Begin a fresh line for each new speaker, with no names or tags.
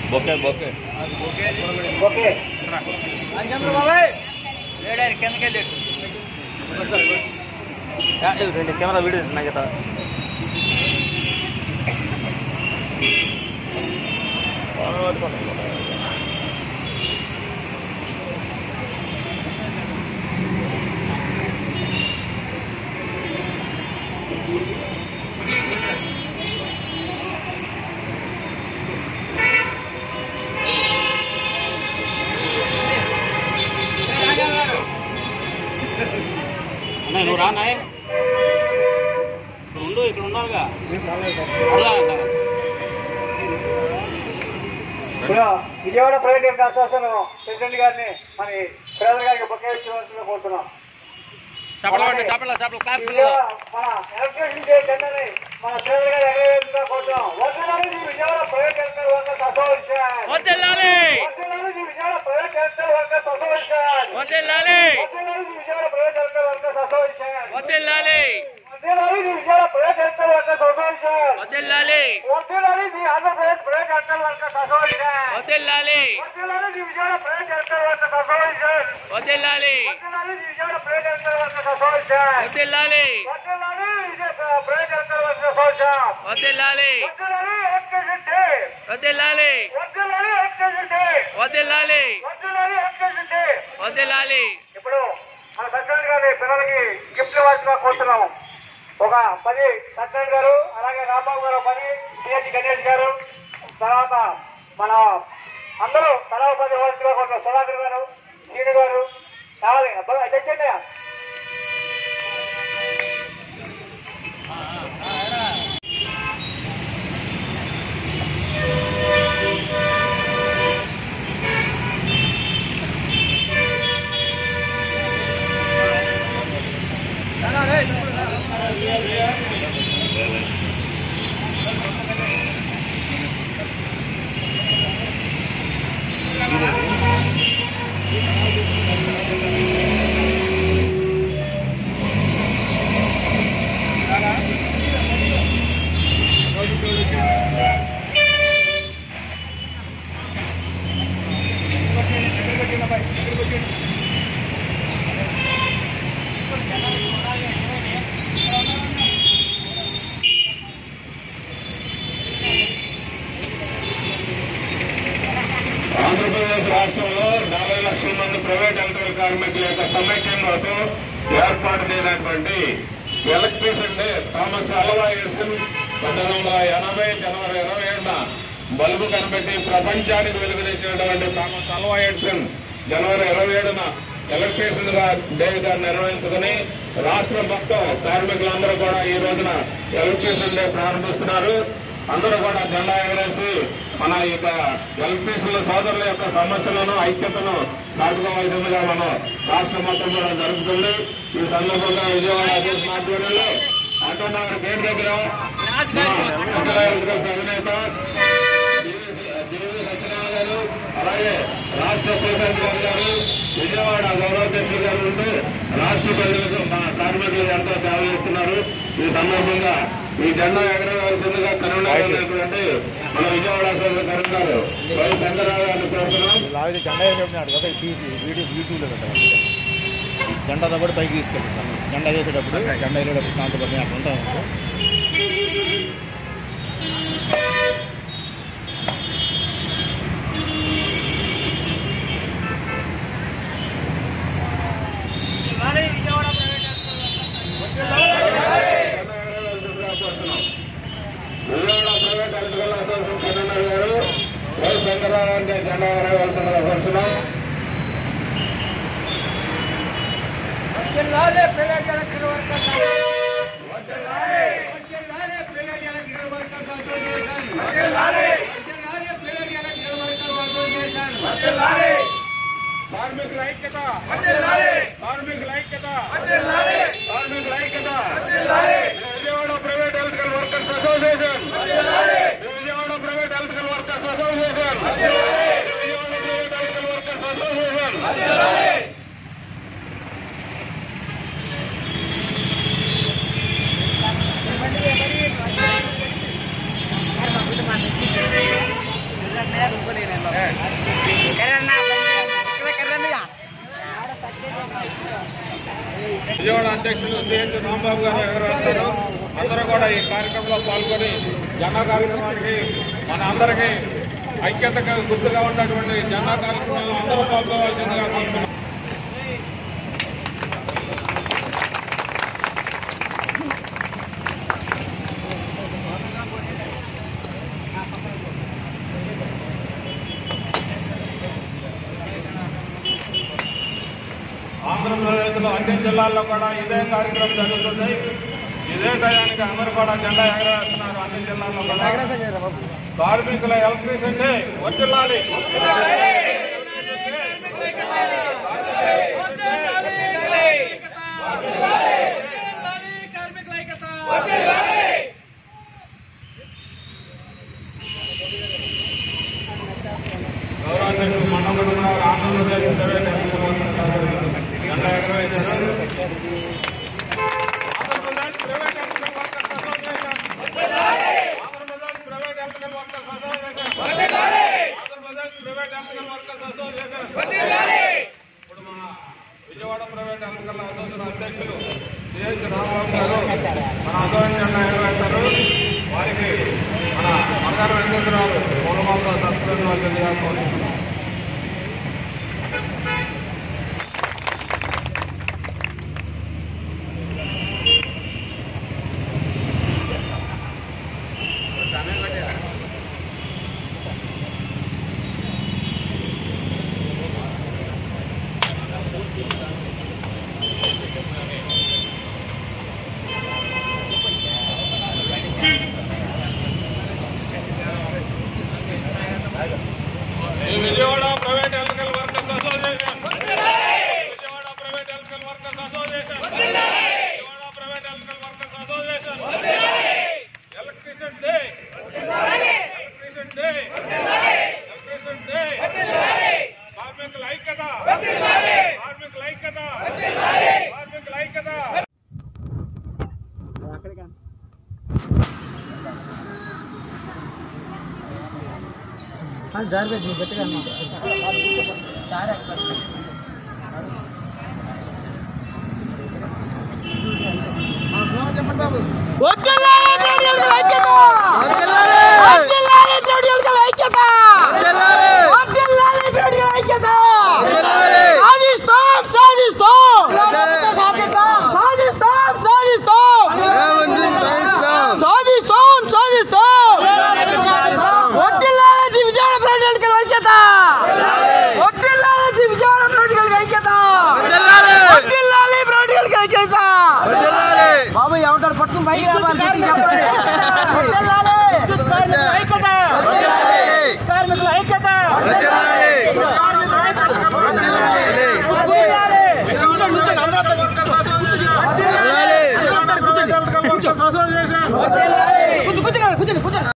Bouquet bouquet
okay
లేడారు కిందకి వెళ్ళాడు
రెండు కెమెరా వీడియో నాకు అన్న నువ్వు రా నాయ్ ఇక్కడ ఉండు ఇక్కడ ఉండాలిగా అలా
ఇప్పుడు విజయవాడ ప్రైవేట్ అసోసియేషన్ ప్రెసిడెంట్ గారిని మరి శ్రీధర్ గారికి బొకే ఇచ్చినట్లుగా కోరుతున్నాం
చప్పల పట్టు చప్పల చప్పల క్లాస్
విజయవాడ మన ఎలక్ట్రిసిటీ డే జెండాని మన శ్రీధర్ గారు ఎగరవేస్తుగా కోరుతున్నాం వర్తనాలు ఈ Vijayawada private electrical workers association
వదిలాలి
వర్తనాలు ఈ Vijayawada private electrical workers association
వదిలాలి
వర్తనాలు ఈ Vijayawada private electrical workers association
వదిలాలి
వర్తనాలు ఈ Vijayawada private electrical workers association
వదిలాలి
వర్తనాలు ఈ Andhra Pradesh private electrical workers association
వదిలాలి
వర్తనాలు ఈ Vijayawada private electrical workers association
వదిలాలి
వర్తనాలు ఈ Vijayawada private electrical workers association
వదిలాలి
వర్తనాలు ఈ ప్రైవేట్ ఎలక్ట్రికల్ వర్కర్స్ అసోసియేషన్
వదిలాలి
వర్తనాలు ఎలక్ట్రిసిటీ
వదిలాలి
వర్తనాలు ఎలక్ట్రిసిటీ
వదిలాలి
వర్తనాలు ఎలక్ట్రిసిటీ
వదిలాలి
ఇప్పుడు మన సత్యనారాయణ గారి పిల్లలకి గిఫ్ట్ ఇవ్వాల్సిగా కోరుతున్నాము ఒక పది సత్యనారాయణ గారు అలాగే రాంబాబు గారు ఒక పది సిహెచ్ గణేష్ గారు తర్వాత మన అందరూ తలా ఒక పది ఇవ్వాల్సిగా కోరుతున్నాం సుధాకర్ గారు శ్రీను గారు కావాలి అబ్బాయి అది తెచ్చండి
ఆంధ్రప్రదేశ్ రాష్ట్రంలో నలభై లక్షల మంది ప్రైవేట్ ఎలక్ట్రికల్ కార్మికుల యొక్క సమైక్యం కోసం ఏర్పాటు చేయనటువంటి electrician day Thomas Alva Edison పంతొమ్మిది వందల ఎనభై జనవరి ఇరవై ఏడున బల్బు కనిపెట్టి ప్రపంచానికి వెలుగునిచ్చినటువంటి థామస్ అలవా ఎడిసన్ జనవరి ఇరవై ఏడున ఎలక్ట్రీషియన్ గా డే గా నిర్వహించుకుని రాష్ట్రం మొత్తం కార్మికులందరూ కూడా ఈ రోజున ఎలక్ట్రీషియన్ డే ప్రారంభిస్తున్నారు అందరూ కూడా జెండా ఎగరేసి మన యొక్క ఎలక్ట్రీషియన్ల సోదరుల యొక్క సమస్యలను ఐక్యతను చాటుకోవాల్సిందిగా మనం రాష్ట్రం మొత్తం కూడా జరుగుతుంది ఈ సందర్భంగా విజయవాడ అధ్యక్షుల ఆధ్వర్యంలో ఆటోనగర్ గేట్ దగ్గర మన మండల ఎలక్ట్రికల్స్ అధినేత జీవి సత్యనారాయణ గారు అలాగే రాష్ట్ర ప్రెసిడెంట్ గారు గారు విజయవాడ గౌరవాధ్యక్షులు గారు ఉంటూ రాష్ట్ర ప్రజలకు మా కార్మికులు ఎంతో సేవ చేస్తున్నారు ఈ సందర్భంగా ఈ జెండా ఎగరవలసిందిగా కరీంనగర్ అనేటువంటి మన విజయవాడ అసలు కరీం గారు వై శంకరరావు గారిని కోరుతున్నాం
లాగితే జెండా వేసేటప్పుడు కదా తీసి వీడియో యూట్యూబ్లో పెట్టాలి జెండా కూడా పైకి తీసుకెళ్తాను జెండా వేసేటప్పుడు జెండా వేసేటప్పుడు దాంట్లో పడిన అట్లా ఉంటాను
జెండా ఎగరవలసిందిగా కోరుతున్నాం Vijayawada private electrical association Karimnagar garu Y Shankar Rao గారికి జెండా ఎగరవలసిందిగా కోరుతున్నాం కార్మికుల ఐక్యత కార్మికుల ఐక్యత కార్మికుల ఐక్యత Vijayawada private electrical workers association Vijayawada private electrical workers association Vijayawada private electrical workers association
¡Vamos!
Vijayawada అధ్యక్షులు సిహెచ్ రాంబాబు గారు ఎగరవేస్తారు అందరూ కూడా ఈ కార్యక్రమంలో పాల్గొని జెండా కార్యక్రమానికి మన అందరికీ ఐక్యతగా గుర్తుగా ఉన్నటువంటి జెండా కార్యక్రమంలో అందరూ పాల్గొవాల్సిందిగా కోరుతున్నాం ఆంధ్రప్రదేశ్లో అన్ని జిల్లాల్లో కూడా ఇదే కార్యక్రమం జరుగుతుంది ఇదే టయానికి అందరూ కూడా జెండా ఎగరవేస్తున్నారు అన్ని జిల్లాల్లో కూడా కార్మికుల ఎలక్ట్రిసిటీ వర్తిల్లాలి గౌరవాధ్యక్షులు మండలం ఆంధ్రప్రదేశ్ ప్రైవేట్ జెండా ఎగరవేశారు Andhra Pradesh private electrical workers association Andhra Pradesh private electrical workers association Andhra Pradesh private electrical workers association ఇప్పుడు మన విజయవాడ ప్రైవేట్ ఎలక్ట్రికల్ అసోసియేషన్ అధ్యక్షులు సిహెచ్ రాంబాబు గారు మన అసోసియేషన్ జెండా ఎగరవేశారు వారికి మన బంగారు వెంకటరావు పూలమాలతో సత్కరించ వచ్చిందిగా కోరుతున్నాం ఈ Vijayawada private electrical workers association Vijayawada private electrical workers association Vijayawada private electrical workers association electricity day electricity day electricity day కార్మికుల ఐక్యత కార్మికుల ఐక్యత కార్మికుల ఐక్యత
వద్దులే